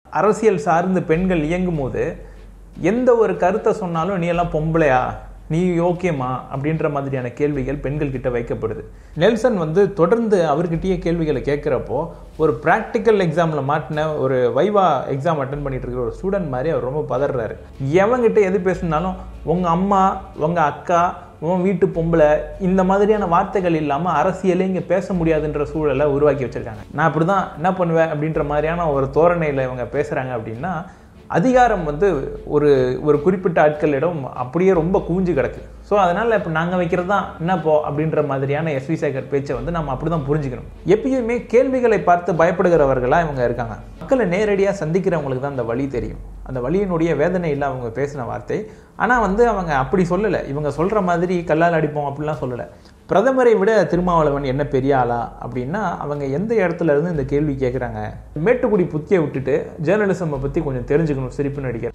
அரசியல் சார்ந்து பெண்கள் இயங்கும் போது எந்த ஒரு கருத்தை சொன்னாலும் நீ எல்லாம் பொம்பளையா நீ ஓகேமா அப்படின்ற மாதிரியான கேள்விகள் பெண்கள் கிட்ட வைக்கப்படுது நெல்சன் வந்து தொடர்ந்து அவர்கிட்டயே கேள்விகளை கேட்குறப்போ ஒரு ப்ராக்டிக்கல் எக்ஸாமில் மாட்டின ஒரு வைவா எக்ஸாம் அட்டன் பண்ணிட்டு இருக்கிற ஒரு ஸ்டூடெண்ட் மாதிரி அவர் ரொம்ப பதறாரு எவங்கிட்ட எது பேசினாலும் உங்கள் அம்மா உங்கள் அக்கா உன் வீட்டு பொம்பளை இந்த மாதிரியான வார்த்தைகள் இல்லாமல் அரசியலே இங்கே பேச முடியாதுன்ற சூழலை உருவாக்கி வச்சிருக்காங்க நான் அப்படி தான் என்ன பண்ணுவேன் அப்படின்ற மாதிரியான ஒரு தோரணையில் இவங்க பேசுகிறாங்க அப்படின்னா அதிகாரம் வந்து ஒரு ஒரு குறிப்பிட்ட ஆட்களிடம் அப்படியே ரொம்ப குவிஞ்சு கிடக்கு ஸோ அதனால் இப்போ நாங்கள் வைக்கிறது தான் என்னப்போ அப்படின்ற மாதிரியான எஸ்வி சேகர் பேச்சை வந்து நம்ம அப்படி தான் புரிஞ்சுக்கணும் எப்பயுமே கேள்விகளை பார்த்து பயப்படுகிறவர்களாக இவங்க இருக்காங்க மக்களை நேரடியாக சந்திக்கிறவங்களுக்கு தான் அந்த வழி தெரியும் அந்த வழியினுடைய வேதனையில் அவங்க பேசின வார்த்தை ஆனால் வந்து அவங்க அப்படி சொல்லலை இவங்க சொல்கிற மாதிரி கல்லால் அடிப்போம் அப்படிலாம் சொல்லலை பிரதமரை விட திருமாவளவன் என்ன பெரிய ஆளா அப்படின்னா அவங்க எந்த இடத்துல இருந்து இந்த கேள்வி கேட்குறாங்க மேட்டுக்குடி புத்தியை விட்டுட்டு ஜேர்னலிசமை பற்றி கொஞ்சம் தெரிஞ்சுக்கணும் சிரிப்பு நடிகர்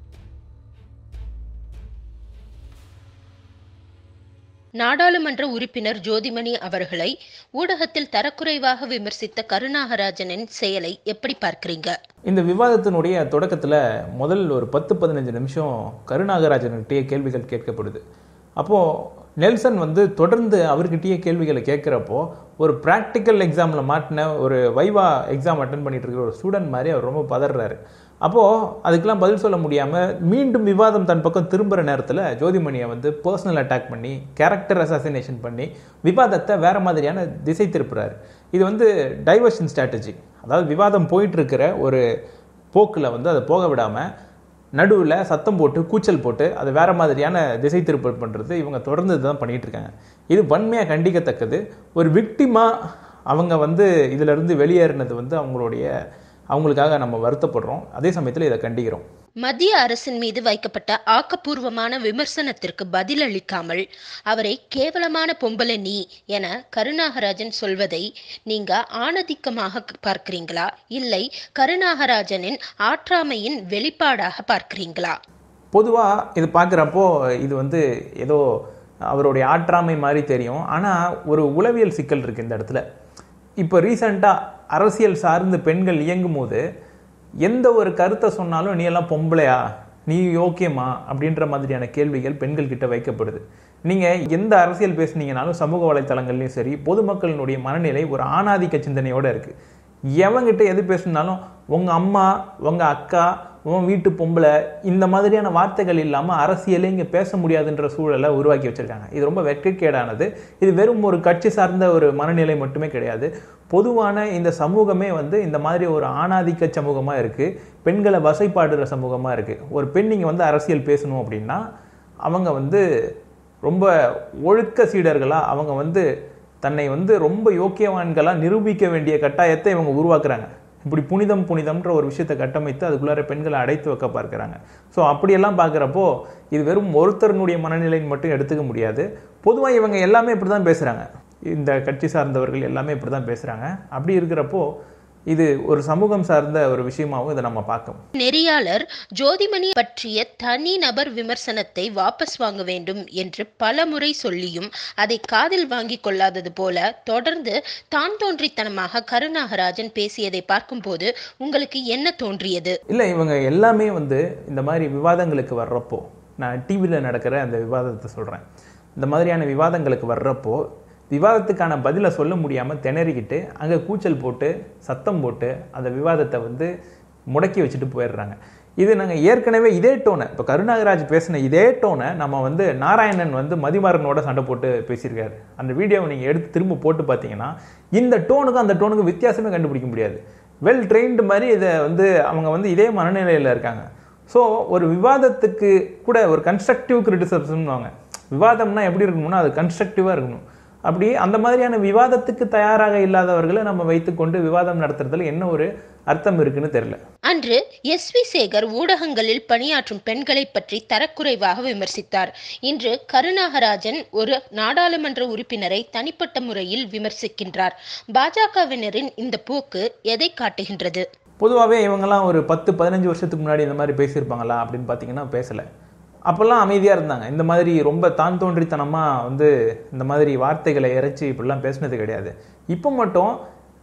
நாடாளுமன்ற உறுப்பினர் ஜோதிமணி அவர்களை ஊடகத்தில் தரக்குறைவாக விமர்சித்த கருணாகராஜனின் செயலை எப்படி பார்க்கிறீங்க இந்த விவாதத்தினுடைய தொடக்கத்தில் முதல் ஒரு பத்து பதினஞ்சு நிமிஷம் கருணாகராஜன்கிட்டயே கேள்விகள் கேட்கப்படுது அப்போது நெல்சன் வந்து தொடர்ந்து அவர்கிட்டயே கேள்விகளை கேட்குறப்போ ஒரு ப்ராக்டிக்கல் எக்ஸாமில் மாட்டின ஒரு வைவா எக்ஸாம் அட்டன் பண்ணிட்டு இருக்கிற ஒரு ஸ்டூடெண்ட் மாதிரி அவர் ரொம்ப பதறாரு அப்போது அதுக்கெல்லாம் பதில் சொல்ல முடியாமல் மீண்டும் விவாதம் தன் பக்கம் திரும்புகிற நேரத்தில் ஜோதிமணியை வந்து பர்சனல் அட்டாக் பண்ணி கேரக்டர் அசாசினேஷன் பண்ணி விவாதத்தை வேறு மாதிரியான திசை திருப்புறாரு இது வந்து டைவர்ஷன் ஸ்ட்ராட்டஜி அதாவது விவாதம் போயிட்டு இருக்கிற ஒரு போக்கில் வந்து அதை போக விடாமல் நடுவில் சத்தம் போட்டு கூச்சல் போட்டு அதை வேற மாதிரியான திசை திருப்பல் பண்ணுறது இவங்க தொடர்ந்து தான் பண்ணிட்டு இருக்காங்க இது வன்மையாக கண்டிக்கத்தக்கது ஒரு விக்டிமாக அவங்க வந்து இதிலிருந்து வெளியேறினது வந்து அவங்களுடைய அவங்களுக்காக நம்ம வருத்தப்படுறோம் அதே சமயத்தில் இதை கண்டிக்கிறோம் மத்திய அரசின் மீது வைக்கப்பட்ட ஆக்கப்பூர்வமான விமர்சனத்திற்கு பதிலளிக்காமல் அவரை கேவலமான பொம்பளை நீ என கருணாகராஜன் சொல்வதை நீங்க ஆணதிக்கமாக பார்க்கிறீங்களா இல்லை கருணாகராஜனின் ஆற்றாமையின் வெளிப்பாடாக பார்க்கிறீங்களா பொதுவாக இது பார்க்குறப்போ இது வந்து ஏதோ அவருடைய ஆற்றாமை மாதிரி தெரியும் ஆனால் ஒரு உளவியல் சிக்கல் இருக்குது இந்த இடத்துல இப்போ ரீசண்டாக அரசியல் சார்ந்து பெண்கள் இயங்கும் போது எந்த ஒரு கருத்தை சொன்னாலும் நீ எல்லாம் பொம்பளையா நீ ஓகேமா அப்படின்ற மாதிரியான கேள்விகள் பெண்கள் கிட்ட வைக்கப்படுது நீங்கள் எந்த அரசியல் பேசுனீங்கனாலும் சமூக வலைத்தளங்கள்லையும் சரி பொதுமக்களினுடைய மனநிலை ஒரு ஆணாதிக்க சிந்தனையோடு இருக்குது எவங்கிட்ட எது பேசினாலும் உங்கள் அம்மா உங்கள் அக்கா உன் வீட்டு பொம்பளை இந்த மாதிரியான வார்த்தைகள் இல்லாமல் அரசியலே இங்கே பேச முடியாதுன்ற சூழலை உருவாக்கி வச்சுருக்காங்க இது ரொம்ப வெட்கக்கேடானது இது வெறும் ஒரு கட்சி சார்ந்த ஒரு மனநிலை மட்டுமே கிடையாது பொதுவான இந்த சமூகமே வந்து இந்த மாதிரி ஒரு ஆணாதிக்க சமூகமாக இருக்குது பெண்களை வசைப்பாடுற சமூகமாக இருக்குது ஒரு பெண் இங்கே வந்து அரசியல் பேசணும் அப்படின்னா அவங்க வந்து ரொம்ப ஒழுக்க சீடர்களாக அவங்க வந்து தன்னை வந்து ரொம்ப யோக்கியவான்களாக நிரூபிக்க வேண்டிய கட்டாயத்தை இவங்க உருவாக்குறாங்க இப்படி புனிதம் புனிதம்ன்ற ஒரு விஷயத்தை கட்டமைத்து அதுக்குள்ளார பெண்களை அடைத்து வைக்க பார்க்குறாங்க ஸோ அப்படியெல்லாம் பார்க்குறப்போ இது வெறும் ஒருத்தருனுடைய மனநிலைன்னு மட்டும் எடுத்துக்க முடியாது பொதுவாக இவங்க எல்லாமே இப்படி தான் பேசுகிறாங்க இந்த கட்சி சார்ந்தவர்கள் எல்லாமே இப்படி தான் பேசுகிறாங்க அப்படி இருக்கிறப்போ இது ஒரு சமூகம் சார்ந்த ஒரு விஷயமாகவும் இதை நம்ம பார்க்கணும் நெறியாளர் ஜோதிமணி பற்றிய தனி நபர் விமர்சனத்தை வாபஸ் வாங்க வேண்டும் என்று பல முறை சொல்லியும் அதை காதில் வாங்கி கொள்ளாதது போல தொடர்ந்து தான் தோன்றித்தனமாக கருணாகராஜன் பேசியதை பார்க்கும்போது உங்களுக்கு என்ன தோன்றியது இல்லை இவங்க எல்லாமே வந்து இந்த மாதிரி விவாதங்களுக்கு வர்றப்போ நான் டிவியில் நடக்கிற அந்த விவாதத்தை சொல்கிறேன் இந்த மாதிரியான விவாதங்களுக்கு வர்றப்போ விவாதத்துக்கான பதிலை சொல்ல முடியாமல் திணறிக்கிட்டு அங்கே கூச்சல் போட்டு சத்தம் போட்டு அந்த விவாதத்தை வந்து முடக்கி வச்சுட்டு போயிடுறாங்க இது நாங்கள் ஏற்கனவே இதே டோனை இப்போ கருணாகராஜ் பேசின இதே டோனை நம்ம வந்து நாராயணன் வந்து மதிமாறனோட சண்டை போட்டு பேசியிருக்காரு அந்த வீடியோவை நீங்கள் எடுத்து திரும்ப போட்டு பார்த்தீங்கன்னா இந்த டோனுக்கும் அந்த டோனுக்கும் வித்தியாசமே கண்டுபிடிக்க முடியாது வெல் ட்ரெயின்டு மாதிரி இதை வந்து அவங்க வந்து இதே மனநிலையில் இருக்காங்க ஸோ ஒரு விவாதத்துக்கு கூட ஒரு கன்ஸ்ட்ரக்டிவ் கிரிட்டிசிசம்னுவாங்க விவாதம்னா எப்படி இருக்கணும்னா அது கன்ஸ்ட்ரக்டிவாக இருக்கணும் அப்படி அந்த மாதிரியான விவாதத்துக்கு தயாராக இல்லாதவர்களை நம்ம வைத்துக்கொண்டு விவாதம் நடத்துறதுல என்ன ஒரு அர்த்தம் இருக்குன்னு தெரியல அன்று எஸ் வி சேகர் ஊடகங்களில் பணியாற்றும் பெண்களை பற்றி தரக்குறைவாக விமர்சித்தார் இன்று கருணாகராஜன் ஒரு நாடாளுமன்ற உறுப்பினரை தனிப்பட்ட முறையில் விமர்சிக்கின்றார் பாஜகவினரின் இந்த போக்கு எதை காட்டுகின்றது பொதுவாகவே இவங்கெல்லாம் ஒரு பத்து பதினஞ்சு வருஷத்துக்கு முன்னாடி இந்த மாதிரி பேசியிருப்பாங்களா அப்படின்னு பார்த்தீங்கன்னா பேசலை அப்போல்லாம் அமைதியாக இருந்தாங்க இந்த மாதிரி ரொம்ப தான் தோன்றித்தனமாக வந்து இந்த மாதிரி வார்த்தைகளை இறைச்சி இப்படிலாம் பேசினது கிடையாது இப்போ மட்டும்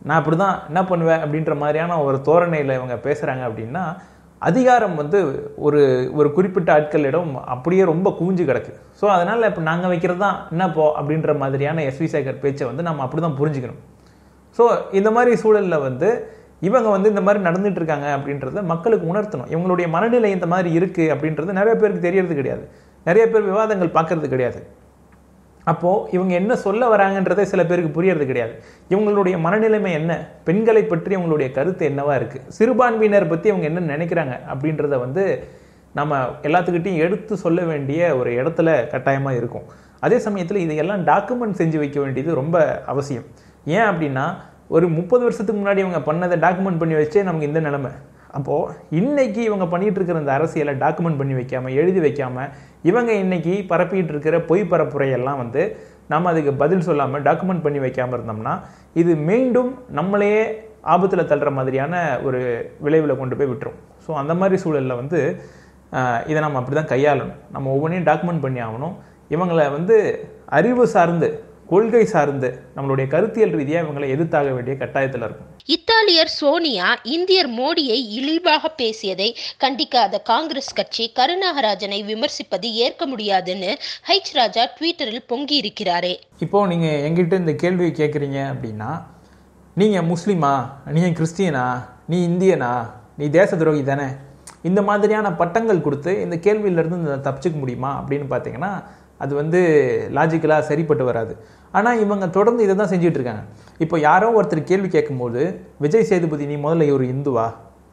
நான் அப்படி தான் என்ன பண்ணுவேன் அப்படின்ற மாதிரியான ஒரு தோரணையில் இவங்க பேசுகிறாங்க அப்படின்னா அதிகாரம் வந்து ஒரு ஒரு குறிப்பிட்ட ஆட்களிடம் அப்படியே ரொம்ப குவிஞ்சு கிடக்கு ஸோ அதனால் இப்போ நாங்கள் வைக்கிறது தான் என்னப்போ அப்படின்ற மாதிரியான எஸ்வி சேகர் பேச்சை வந்து நம்ம அப்படி தான் புரிஞ்சுக்கணும் ஸோ இந்த மாதிரி சூழலில் வந்து இவங்க வந்து இந்த மாதிரி நடந்துட்டு இருக்காங்க அப்படின்றத மக்களுக்கு உணர்த்தணும் இவங்களுடைய மனநிலை இந்த மாதிரி இருக்குது அப்படின்றது நிறைய பேருக்கு தெரியறது கிடையாது நிறைய பேர் விவாதங்கள் பார்க்கறது கிடையாது அப்போது இவங்க என்ன சொல்ல வராங்கன்றதே சில பேருக்கு புரியறது கிடையாது இவங்களுடைய மனநிலைமை என்ன பெண்களை பற்றி இவங்களுடைய கருத்து என்னவா இருக்குது சிறுபான்மையினர் பற்றி அவங்க என்ன நினைக்கிறாங்க அப்படின்றத வந்து நம்ம எல்லாத்துக்கிட்டையும் எடுத்து சொல்ல வேண்டிய ஒரு இடத்துல கட்டாயமாக இருக்கும் அதே சமயத்தில் இதையெல்லாம் டாக்குமெண்ட் செஞ்சு வைக்க வேண்டியது ரொம்ப அவசியம் ஏன் அப்படின்னா ஒரு முப்பது வருஷத்துக்கு முன்னாடி இவங்க பண்ணதை டாக்குமெண்ட் பண்ணி வச்சே நமக்கு இந்த நிலைமை அப்போது இன்னைக்கு இவங்க பண்ணிட்டு இருக்கிற இந்த அரசியலை டாக்குமெண்ட் பண்ணி வைக்காம எழுதி வைக்காம இவங்க இன்னைக்கு பரப்பிட்டு இருக்கிற பொய் பரப்புரையெல்லாம் வந்து நம்ம அதுக்கு பதில் சொல்லாமல் டாக்குமெண்ட் பண்ணி வைக்காம இருந்தோம்னா இது மீண்டும் நம்மளையே ஆபத்தில் தள்ளுற மாதிரியான ஒரு விளைவில் கொண்டு போய் விட்டுரும் ஸோ அந்த மாதிரி சூழலில் வந்து ஆஹ், இதை நம்ம அப்படி தான் கையாளணும் நம்ம ஒவ்வொன்றையும் டாக்குமெண்ட் பண்ணி ஆகணும் இவங்களை வந்து அறிவு சார்ந்து கொள்கை சார்ந்து நம்மளுடைய கருத்தியல் ரீதியாக இவங்களை எதிர்த்தாக வேண்டிய கட்டாயத்தில் இருக்கும் இத்தாலியர் சோனியா இந்தியர் மோடியை இழிவாக பேசியதை கண்டிக்காத காங்கிரஸ் கட்சி கருணாகராஜனை விமர்சிப்பது ஏற்க முடியாதுன்னு ஹைச் ராஜா ட்விட்டரில் பொங்கி இருக்கிறாரே இப்போ நீங்கள் எங்கிட்ட இந்த கேள்வியை கேட்குறீங்க அப்படின்னா நீங்கள் முஸ்லீமா நீங்கள் கிறிஸ்டியனா நீ இந்தியனா நீ தேச துரோகி தானே இந்த மாதிரியான பட்டங்கள் கொடுத்து இந்த கேள்வியிலேருந்து இந்த தப்பிச்சுக்க முடியுமா அப்படின்னு பார்த்தீங்கன்னா அது வந்து லாஜிக்கலாக சரிப்பட்டு வராது ஆனால் இவங்க தொடர்ந்து இதை தான் செஞ்சுட்டு இருக்காங்க இப்போ யாரோ ஒருத்தர் கேள்வி கேட்கும்போது விஜய் சேதுபதி நீ முதல்ல ஒரு இந்துவா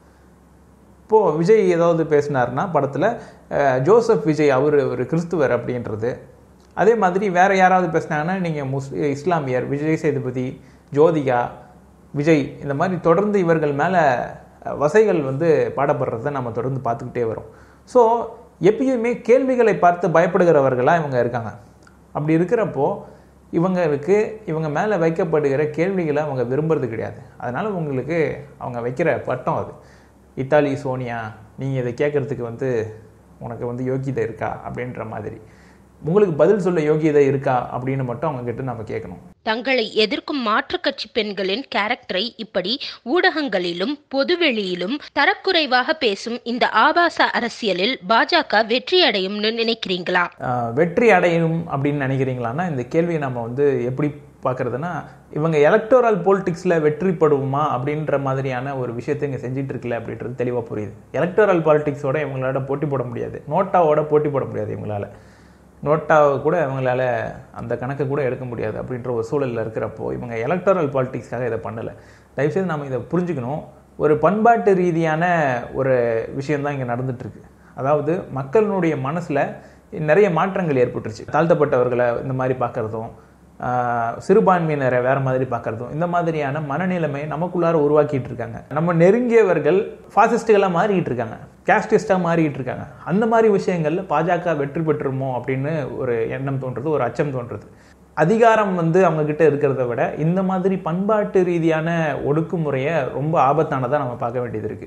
இப்போது விஜய் ஏதாவது பேசினார்னா படத்தில் ஜோசப் விஜய் அவர் ஒரு கிறிஸ்துவர் அப்படின்றது அதே மாதிரி வேற யாராவது பேசினாங்கன்னா நீங்கள் முஸ் இஸ்லாமியர் விஜய் சேதுபதி ஜோதிகா விஜய் இந்த மாதிரி தொடர்ந்து இவர்கள் மேலே வசைகள் வந்து பாடப்படுறத நம்ம தொடர்ந்து பார்த்துக்கிட்டே வரோம் ஸோ எப்பயுமே கேள்விகளை பார்த்து பயப்படுகிறவர்களாக இவங்க இருக்காங்க அப்படி இருக்கிறப்போ இவங்களுக்கு இவங்க மேலே வைக்கப்படுகிற கேள்விகளை அவங்க விரும்புறது கிடையாது அதனால் உங்களுக்கு அவங்க வைக்கிற பட்டம் அது இத்தாலி சோனியா நீங்கள் இதை கேட்குறதுக்கு வந்து உனக்கு வந்து யோகியதை இருக்கா அப்படின்ற மாதிரி உங்களுக்கு பதில் சொல்ல யோகியதை இருக்கா அப்படின்னு மட்டும் அவங்க கிட்ட நம்ம கேட்கணும் தங்களை எதிர்க்கும் மாற்றுக் கட்சி பெண்களின் கேரக்டரை இப்படி ஊடகங்களிலும் பொதுவெளியிலும் தரக்குறைவாக பேசும் இந்த ஆபாச அரசியலில் பாஜக வெற்றி அடையும்னு நினைக்கிறீங்களா ஆஹ் வெற்றி அடையணும் அப்படின்னு நினைக்கிறீங்களான்னா இந்த கேள்வியை நம்ம வந்து எப்படி பார்க்கறதுனா இவங்க எலக்டோரல் பொலிட்டிக்ஸில் வெற்றி படுவோமா அப்படின்ற மாதிரியான ஒரு விஷயத்தை இங்கே செஞ்சுட்டு இருக்கல அப்படின்றது தெளிவாக புரியுது எலக்டோரல் பாலிட்டிக்ஸோட இவங்களால போட்டி போட முடியாது நோட்டாவோட போட்டி போட முடியாது இவங்களால நோட்டாவை கூட இவங்களால அந்த கணக்கை கூட எடுக்க முடியாது அப்படின்ற ஒரு சூழலில் இருக்கிறப்போ இவங்க எலக்டோரல் பாலிட்டிக்ஸ்க்காக இதை பண்ணலை தயவுசெய்து நம்ம இதை புரிஞ்சுக்கணும் ஒரு பண்பாட்டு ரீதியான ஒரு விஷயம்தான் இங்கே நடந்துட்டு இருக்கு அதாவது மக்களினுடைய மனசில் நிறைய மாற்றங்கள் ஏற்பட்டுருச்சு தாழ்த்தப்பட்டவர்களை இந்த மாதிரி பார்க்குறதும் சிறுபான்மையினரை வேற மாதிரி பார்க்கறதும் இந்த மாதிரியான மனநிலைமை நமக்குள்ளார உருவாக்கிட்டு இருக்காங்க நம்ம நெருங்கியவர்கள் ஃபாசிஸ்டுகளாக மாறிக்கிட்டு இருக்காங்க கேஸ்டிஸ்டாக மாறிக்கிட்டு இருக்காங்க அந்த மாதிரி விஷயங்கள்ல பாஜக வெற்றி பெற்றுமோ அப்படின்னு ஒரு எண்ணம் தோன்றுறது ஒரு அச்சம் தோன்றுறது அதிகாரம் வந்து அவங்க கிட்ட இருக்கிறத விட இந்த மாதிரி பண்பாட்டு ரீதியான ஒடுக்குமுறையை ரொம்ப ஆபத்தானதாக நம்ம பார்க்க வேண்டியது இருக்கு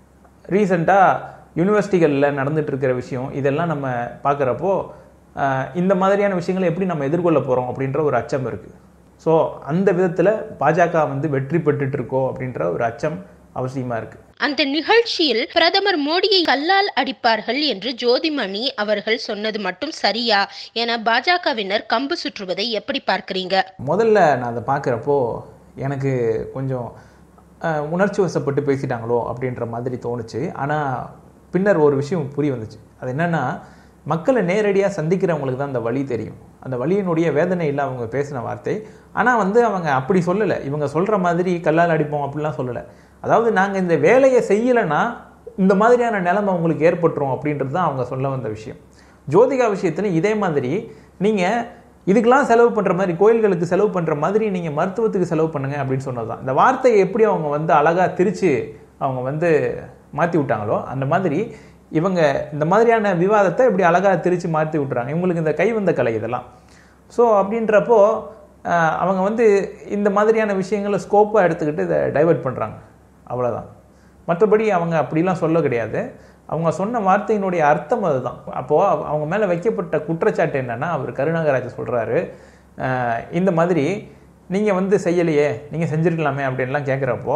ரீசெண்டாக யூனிவர்சிட்டிகளில் நடந்துட்டு இருக்கிற விஷயம் இதெல்லாம் நம்ம பார்க்குறப்போ இந்த மாதிரியான விஷயங்களை எப்படி நம்ம எதிர்கொள்ள போகிறோம் அப்படின்ற ஒரு அச்சம் இருக்குது ஸோ அந்த விதத்தில் பாஜக வந்து வெற்றி பெற்றுட்டு இருக்கோ அப்படின்ற ஒரு அச்சம் அவசியமாக இருக்குது அந்த நிகழ்ச்சியில் பிரதமர் மோடியை கல்லால் அடிப்பார்கள் என்று ஜோதிமணி அவர்கள் சொன்னது மட்டும் சரியா என பாஜகவினர் கம்பு சுற்றுவதை எப்படி பார்க்கறீங்க முதல்ல நான் அதை பார்க்குறப்போ எனக்கு கொஞ்சம் அஹ், உணர்ச்சி வசப்பட்டு பேசிட்டாங்களோ அப்படின்ற மாதிரி தோணுச்சு ஆனால் பின்னர் ஒரு விஷயம் புரிய வந்துச்சு அது என்னன்னா மக்களை நேரடியாக சந்திக்கிறவங்களுக்கு தான் அந்த வழி தெரியும் அந்த வழியினுடைய வேதனையில் அவங்க பேசின வார்த்தை ஆனால் வந்து அவங்க அப்படி சொல்லலை இவங்க சொல்கிற மாதிரி கல்லால் அடிப்போம் அப்படிலாம் சொல்லலை அதாவது நாங்கள் இந்த வேலையை செய்யலைன்னா இந்த மாதிரியான நிலைமை உங்களுக்கு ஏற்பட்டுரும் அப்படின்றது தான் அவங்க சொல்ல வந்த விஷயம் ஜோதிகா விஷயத்துல இதே மாதிரி நீங்கள் இதுக்கெல்லாம் செலவு பண்ணுற மாதிரி கோயில்களுக்கு செலவு பண்ணுற மாதிரி நீங்கள் மருத்துவத்துக்கு செலவு பண்ணுங்க அப்படின்னு சொன்னது தான் இந்த வார்த்தையை எப்படி அவங்க வந்து அழகாக திரிச்சு அவங்க வந்து மாற்றி விட்டாங்களோ அந்த மாதிரி இவங்க இந்த மாதிரியான விவாதத்தை இப்படி அழகாக திரிச்சு மாற்றி விட்டுறாங்க இவங்களுக்கு இந்த கைவந்த கலை இதெல்லாம் ஸோ அப்படின்றப்போ ஆஹ், அவங்க வந்து இந்த மாதிரியான விஷயங்களை ஸ்கோப்பாக எடுத்துக்கிட்டு இதை டைவர்ட் பண்ணுறாங்க அவ்வளோதான் மற்றபடி அவங்க அப்படிலாம் சொல்ல கிடையாது அவங்க சொன்ன வார்த்தையினுடைய அர்த்தம் அதுதான் அப்போது அவங்க மேலே வைக்கப்பட்ட குற்றச்சாட்டு என்னன்னா அவர் கருணாகராஜ் சொல்கிறாரு இந்த மாதிரி நீங்கள் வந்து செய்யலையே நீங்கள் செஞ்சிருக்கலாமே அப்படின்லாம் கேட்குறப்போ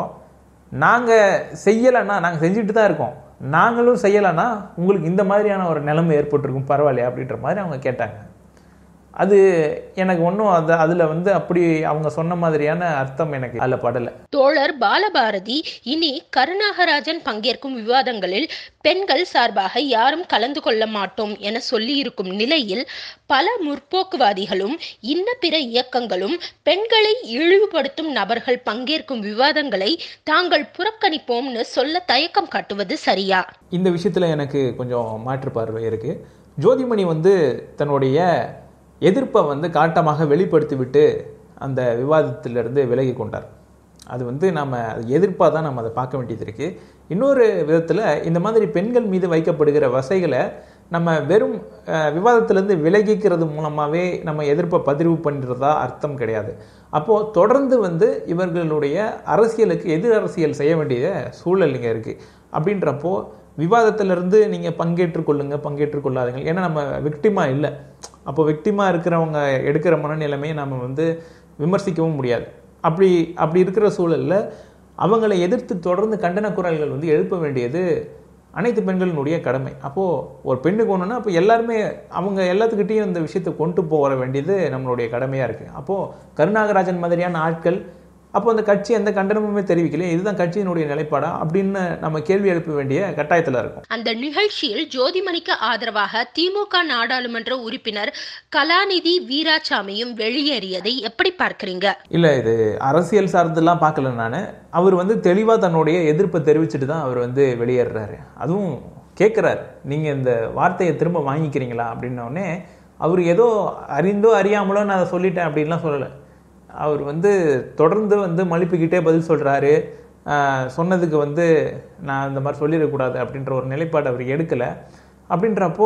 நாங்கள் செய்யலைன்னா நாங்கள் செஞ்சுட்டு தான் இருக்கோம் நாங்களும் செய்யலைன்னா உங்களுக்கு இந்த மாதிரியான ஒரு நிலைமை ஏற்பட்டிருக்கும் பரவாயில்லையா அப்படின்ற மாதிரி அவங்க கேட்டாங்க அது எனக்கு ஒன்றும் அது அதில் வந்து அப்படி அவங்க சொன்ன மாதிரியான அர்த்தம் எனக்கு அதில் படலை தோழர் பாலபாரதி இனி கருணாகராஜன் பங்கேற்கும் விவாதங்களில் பெண்கள் சார்பாக யாரும் கலந்து கொள்ள மாட்டோம் என சொல்லியிருக்கும் நிலையில் பல முற்போக்குவாதிகளும் இன்ன பிற இயக்கங்களும் பெண்களை இழிவுபடுத்தும் நபர்கள் பங்கேற்கும் விவாதங்களை தாங்கள் புறக்கணிப்போம்னு சொல்ல தயக்கம் காட்டுவது சரியா இந்த விஷயத்தில் எனக்கு கொஞ்சம் மாற்று பார்வை இருக்குது ஜோதிமணி வந்து தன்னுடைய எதிர்ப்பை வந்து காட்டமாக வெளிப்படுத்திவிட்டு அந்த விவாதத்திலிருந்து விலகி கொண்டார் அது வந்து நம்ம அது எதிர்ப்பாக தான் நம்ம அதை பார்க்க வேண்டியது இருக்குது இன்னொரு விதத்தில் இந்த மாதிரி பெண்கள் மீது வைக்கப்படுகிற வசைகளை நம்ம வெறும் அஹ், விவாதத்திலேருந்து விலகிக்கிறது மூலமாகவே நம்ம எதிர்ப்பை பதிவு பண்ணுறதா அர்த்தம் கிடையாது அப்போது தொடர்ந்து வந்து இவர்களுடைய அரசியலுக்கு எதிர் அரசியல் செய்ய வேண்டிய சூழல் இங்கே இருக்குது அப்படின்றப்போ விவாதத்திலிருந்து நீங்கள் பங்கேற்றுக் கொள்ளுங்க பங்கேற்றுக் கொள்ளாதீங்க ஏன்னா நம்ம விக்டிமா இல்லை அப்போ விக்டிமா இருக்கிறவங்க எடுக்கிற மனநிலைமையை நம்ம வந்து விமர்சிக்கவும் முடியாது அப்படி அப்படி இருக்கிற சூழல்ல அவங்களை எதிர்த்து தொடர்ந்து கண்டன குரல்கள் வந்து எழுப்ப வேண்டியது அனைத்து பெண்களினுடைய கடமை அப்போது ஒரு பெண்ணுக்கு ஒன்றுனா அப்போ எல்லாருமே அவங்க எல்லாத்துக்கிட்டையும் இந்த விஷயத்தை கொண்டு போக வேண்டியது நம்மளுடைய கடமையாக இருக்குது அப்போது கருணாகராஜன் மாதிரியான ஆட்கள் அப்போ அந்த கட்சி எந்த கண்டனமுமே தெரிவிக்கலையே இதுதான் கட்சியினுடைய நிலைப்பாடா அப்படின்னு நம்ம கேள்வி எழுப்ப வேண்டிய கட்டாயத்தில் இருக்கும் அந்த நிகழ்ச்சியில் ஜோதிமணிக்கு ஆதரவாக திமுக நாடாளுமன்ற உறுப்பினர் கலாநிதி வீராசாமியும் வெளியேறியதை எப்படி பார்க்கறீங்க இல்லை இது அரசியல் சார்ந்தெல்லாம் பார்க்கல நான் அவர் வந்து தெளிவாக தன்னுடைய எதிர்ப்பை தெரிவிச்சுட்டு தான் அவர் வந்து வெளியேறுறாரு அதுவும் கேட்குறாரு நீங்கள் இந்த வார்த்தையை திரும்ப வாங்கிக்கிறீங்களா அப்படின்ன உடனே அவர் ஏதோ அறிந்தோ அறியாமலோ நான் அதை சொல்லிட்டேன் அப்படின்லாம் சொல்லலை அவர் வந்து தொடர்ந்து வந்து மழுப்பிக்கிட்டே பதில் சொல்கிறாரு சொன்னதுக்கு வந்து நான் இந்த மாதிரி சொல்லிடக்கூடாது அப்படின்ற ஒரு நிலைப்பாடு அவர் எடுக்கலை அப்படின்றப்போ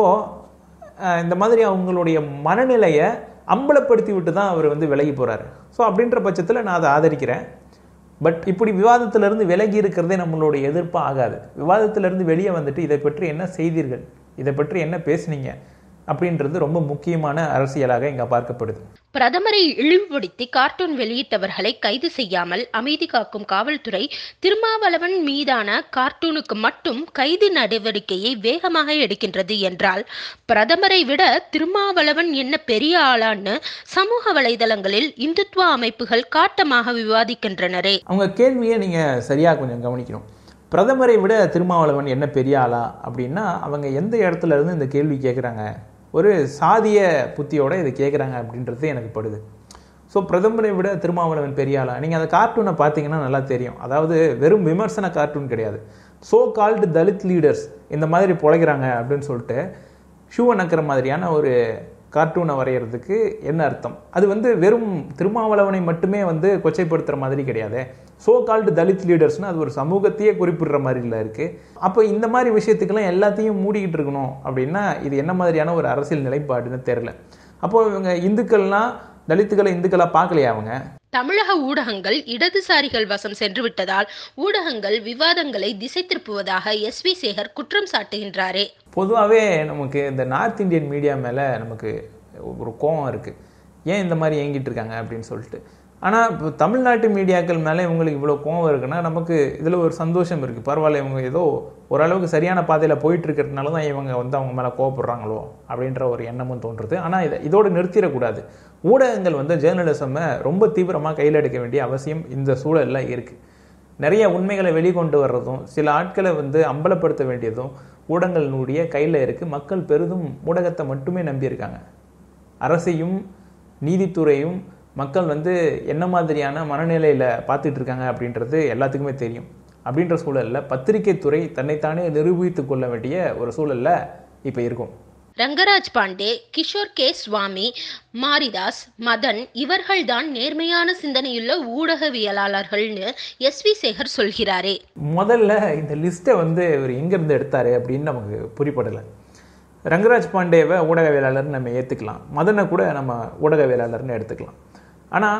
அஹ் இந்த மாதிரி அவங்களுடைய மனநிலையை அம்பலப்படுத்தி விட்டு தான் அவர் வந்து விலகி போறாரு ஸோ அப்படின்ற பட்சத்தில் நான் அதை ஆதரிக்கிறேன் பட் இப்படி விவாதத்திலிருந்து விலகி இருக்கிறதே நம்மளுடைய எதிர்ப்பு ஆகாது விவாதத்திலிருந்து வெளியே வந்துட்டு இதை பற்றி என்ன செய்தீர்கள் இதை பற்றி என்ன பேசுனீங்க அப்படின்றது ரொம்ப முக்கியமான அரசியலாக இங்கே பார்க்கப்படுது பிரதமரை இழிவுபடுத்தி கார்ட்டூன் வெளியிட்டவர்களை கைது செய்யாமல் அமைதி காக்கும் காவல்துறை திருமாவளவன் மீதான கார்ட்டூனுக்கு மட்டும் கைது நடவடிக்கையை வேகமாக எடுக்கின்றது என்றால் பிரதமரை விட திருமாவளவன் என்ன பெரிய ஆளான்னு சமூக வலைதளங்களில் இந்துத்துவ அமைப்புகள் காட்டமாக விவாதிக்கின்றனரே அவங்க கேள்வியை நீங்கள் சரியாக கொஞ்சம் கவனிக்கணும் பிரதமரை விட திருமாவளவன் என்ன பெரிய ஆளா அப்படின்னா அவங்க எந்த இடத்துல இருந்து இந்த கேள்வி கேட்குறாங்க ஒரு சாதிய புத்தியோட இது கேட்குறாங்க அப்படின்றது எனக்கு படுது ஸோ பிரதமரை விட திருமாவளவன் பெரிய ஆளா நீங்கள் அந்த கார்ட்டூனை பார்த்தீங்கன்னா நல்லா தெரியும் அதாவது வெறும் விமர்சன கார்ட்டூன் கிடையாது சோ கால்டு தலித் லீடர்ஸ் இந்த மாதிரி பொழைக்கிறாங்க அப்படின்னு சொல்லிட்டு ஷூவை நக்கிற மாதிரியான ஒரு கார்ட்டூனை வரைகிறதுக்கு என்ன அர்த்தம் அது வந்து வெறும் திருமாவளவனை மட்டுமே வந்து கொச்சைப்படுத்துகிற மாதிரி கிடையாது சோ கால்டு தலித் லீடர்ஸ்னு அது ஒரு சமூகத்தையே குறிப்பிடுற மாதிரில இருக்குது அப்போ இந்த மாதிரி விஷயத்துக்கெல்லாம் எல்லாத்தையும் மூடிக்கிட்டு இருக்கணும் அப்படின்னா இது என்ன மாதிரியான ஒரு அரசியல் நிலைப்பாடுன்னு தெரில அப்போ இவங்க இந்துக்கள்லாம் தலித்துக்களை இந்துக்களாக பார்க்கலையா அவங்க தமிழக ஊடகங்கள் இடதுசாரிகள் வசம் சென்று விட்டதால் ஊடகங்கள் விவாதங்களை திசை திருப்புவதாக எஸ் வி சேகர் குற்றம் சாட்டுகின்றாரே பொதுவாகவே நமக்கு இந்த நார்த் இந்தியன் மீடியா மேலே நமக்கு ஒரு கோவம் இருக்குது ஏன் இந்த மாதிரி இயங்கிட்டு இருக்காங்க அப்படின்னு சொல்லிட்டு ஆனால் இப்போ தமிழ்நாட்டு மீடியாக்கள் மேலே இவங்களுக்கு இவ்வளோ கோவம் இருக்குன்னா நமக்கு இதில் ஒரு சந்தோஷம் இருக்குது பரவாயில்ல இவங்க ஏதோ ஓரளவுக்கு சரியான பாதையில் போயிட்டு இருக்கிறதுனால தான் இவங்க வந்து அவங்க மேலே கோவப்படுறாங்களோ அப்படின்ற ஒரு எண்ணமும் தோன்றுது ஆனால் இதை இதோடு நிறுத்திடக்கூடாது ஊடகங்கள் வந்து ஜேர்னலிசமை ரொம்ப தீவிரமாக கையில் எடுக்க வேண்டிய அவசியம் இந்த சூழலில் இருக்குது நிறைய உண்மைகளை வெளிக்கொண்டு வர்றதும் சில ஆட்களை வந்து அம்பலப்படுத்த வேண்டியதும் ஊடகங்களுடைய கையில் இருக்குது மக்கள் பெரிதும் ஊடகத்தை மட்டுமே நம்பியிருக்காங்க அரசையும் நீதித்துறையும் மக்கள் வந்து என்ன மாதிரியான மனநிலையில் பார்த்துட்டு இருக்காங்க அப்படின்றது எல்லாத்துக்குமே தெரியும் அப்படின்ற சூழலில் பத்திரிகை துறை தன்னைத்தானே நிரூபித்து கொள்ள வேண்டிய ஒரு சூழலில் இப்போ இருக்கும் ரங்கராஜ் பாண்டே கிஷோர் கே சுவாமி மாரிதாஸ் மதன் இவர்கள்தான் நேர்மையான சிந்தனையுள்ள ஊடகவியலாளர்கள்னு எஸ் வி சேகர் சொல்கிறாரே முதல்ல இந்த லிஸ்ட்டை வந்து இவர் எங்கேருந்து எடுத்தாரு அப்படின்னு நமக்கு புரிப்படலை ரங்கராஜ் பாண்டேவை ஊடகவியலாளர்னு நம்ம ஏற்றுக்கலாம் மதனை கூட நம்ம ஊடகவியலாளர்னு எடுத்துக்கலாம் ஆனால்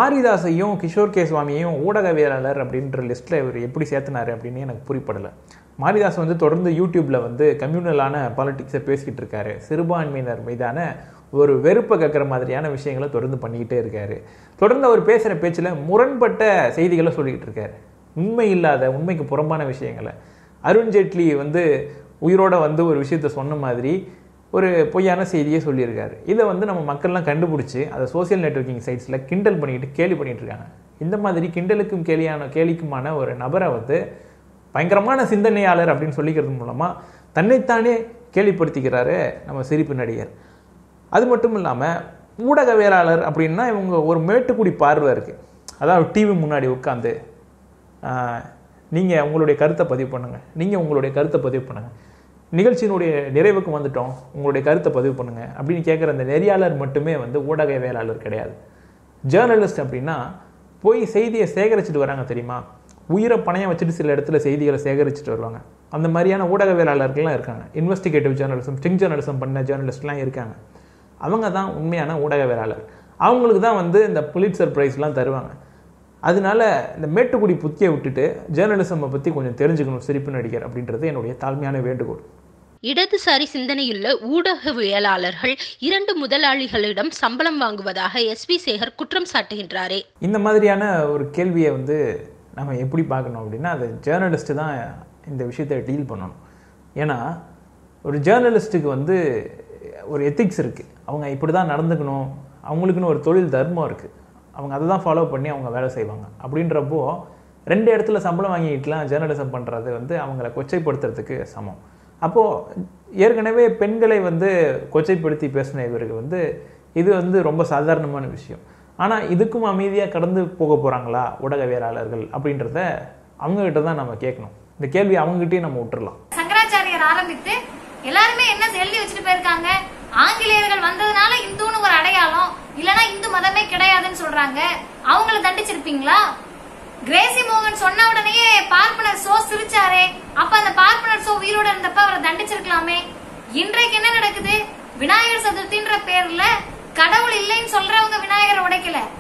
மாரிதாஸையும் கிஷோர் கே சுவாமியையும் ஊடகவியலாளர் அப்படின்ற லிஸ்ட்டில் இவர் எப்படி சேர்த்துனாரு அப்படின்னு எனக்கு புரிப்படலை மாரிதாஸ் வந்து தொடர்ந்து யூடியூப்ல வந்து கம்யூனலான பாலிடிக்ஸை பேசிக்கிட்டு இருக்காரு சிறுபான்மையினர் மீதான ஒரு வெறுப்பை கக்கிற மாதிரியான விஷயங்களை தொடர்ந்து பண்ணிக்கிட்டே இருக்காரு தொடர்ந்து அவர் பேசுகிற பேச்சில் முரண்பட்ட செய்திகளை சொல்லிக்கிட்டு இருக்காரு உண்மை இல்லாத உண்மைக்கு புறம்பான விஷயங்களை அருண் ஜேட்லி வந்து உயிரோட வந்து ஒரு விஷயத்த சொன்ன மாதிரி ஒரு பொய்யான செய்தியை சொல்லியிருக்காரு இதை வந்து நம்ம மக்கள்லாம் கண்டுபிடிச்சி அதை சோஷியல் நெட்வொர்க்கிங் சைட்ஸில் கிண்டல் பண்ணிக்கிட்டு கேலி பண்ணிட்டு இருக்காங்க இந்த மாதிரி கிண்டலுக்கும் கேலியான கேலிக்குமான ஒரு நபரை வந்து பயங்கரமான சிந்தனையாளர் அப்படின்னு சொல்லிக்கிறது மூலமாக தன்னைத்தானே கேலிப்படுத்திக்கிறாரு நம்ம சிரிப்பு நடிகர் அது மட்டும் இல்லாமல் ஊடகவியலாளர் அப்படின்னா இவங்க ஒரு மேட்டுக்குடி பார்வை இருக்குது அதாவது டிவி முன்னாடி உட்காந்து நீங்கள் உங்களுடைய கருத்தை பதிவு பண்ணுங்கள் நீங்கள் உங்களுடைய கருத்தை பதிவு பண்ணுங்கள் நிகழ்ச்சியினுடைய நிறைவுக்கு வந்துட்டோம் உங்களுடைய கருத்தை பதிவு பண்ணுங்கள் அப்படின்னு கேட்குற அந்த நெறியாளர் மட்டுமே வந்து ஊடகவியலாளர் கிடையாது ஜேர்னலிஸ்ட் அப்படின்னா போய் செய்தியை சேகரிச்சுட்டு வராங்க தெரியுமா உயிரை பணையம் வச்சுட்டு சில இடத்துல செய்திகளை சேகரிச்சுட்டு வருவாங்க அந்த மாதிரியான ஊடகவியலாளர்கள்லாம் இருக்காங்க இன்வெஸ்டிகேட்டிவ் ஜேர்னலிசம் ஸ்டிங் ஜேர்னலிசம் பண்ண ஜேர்னலிஸ்ட்லாம் இருக்காங்க அவங்க தான் உண்மையான ஊடகவியலாளர் அவங்களுக்கு தான் வந்து இந்த புலிட்சர் ப்ரைஸ்லாம் தருவாங்க அதனால இந்த மேட்டுக்குடி புத்தியை விட்டுட்டு ஜேர்னலிசமை பற்றி கொஞ்சம் தெரிஞ்சுக்கணும் சிரிப்பு நடிகர் அப்படின்றது என்னுடைய தாழ்மையான வேண்டுகோள் இடதுசாரி சிந்தனையுள்ள ஊடகவியலாளர்கள் இரண்டு முதலாளிகளிடம் சம்பளம் வாங்குவதாக எஸ் வி சேகர் குற்றம் சாட்டுகின்றாரே இந்த மாதிரியான ஒரு கேள்வியை வந்து நம்ம எப்படி பார்க்கணும் அப்படின்னா அது ஜேர்னலிஸ்ட்டு தான் இந்த விஷயத்தை டீல் பண்ணணும் ஏன்னா ஒரு ஜேர்னலிஸ்ட்டுக்கு வந்து ஒரு எத்திக்ஸ் இருக்குது அவங்க இப்படி தான் நடந்துக்கணும் அவங்களுக்குன்னு ஒரு தொழில் தர்மம் இருக்குது அவங்க அதை தான் ஃபாலோ பண்ணி அவங்க வேலை செய்வாங்க அப்படின்றப்போ ரெண்டு இடத்துல சம்பளம் வாங்கிட்டுலாம் ஜேர்னலிசம் பண்ணுறது வந்து அவங்கள கொச்சைப்படுத்துறதுக்கு சமம் அப்போது ஏற்கனவே பெண்களை வந்து கொச்சைப்படுத்தி பேசின இவருக்கு வந்து இது வந்து ரொம்ப சாதாரணமான விஷயம் ஆனால் இதுக்கும் அமைதியாக கடந்து போக போகிறாங்களா ஊடகவியலாளர்கள் அப்படின்றத அவங்ககிட்ட தான் நம்ம கேட்கணும் இந்த கேள்வி அவங்ககிட்டயே நம்ம விட்டுறலாம் சங்கராச்சாரியர் ஆரம்பித்து எல்லாருமே என்ன எழுதி வச்சுட்டு போயிருக்காங்க ஆங்கிலேயர்கள் வந்ததுனால இந்துன்னு ஒரு அடையாளம் இல்லனா இந்து மதமே கிடையாதுன்னு சொல்றாங்க அவங்கள தண்டிச்சிருப்பீங்களா கிரேசி மோகன் சொன்ன உடனேயே பார்ப்பனர் சோ சிரிச்சாரே அப்ப அந்த பார்ப்பனர் சோ உயிரோட இருந்தப்ப அவரை தண்டிச்சிருக்கலாமே இன்றைக்கு என்ன நடக்குது விநாயகர் சதுர்த்தின்ற பேர்ல கடவுள் இல்லைன்னு சொல்றவங்க விநாயகரை உடைக்கல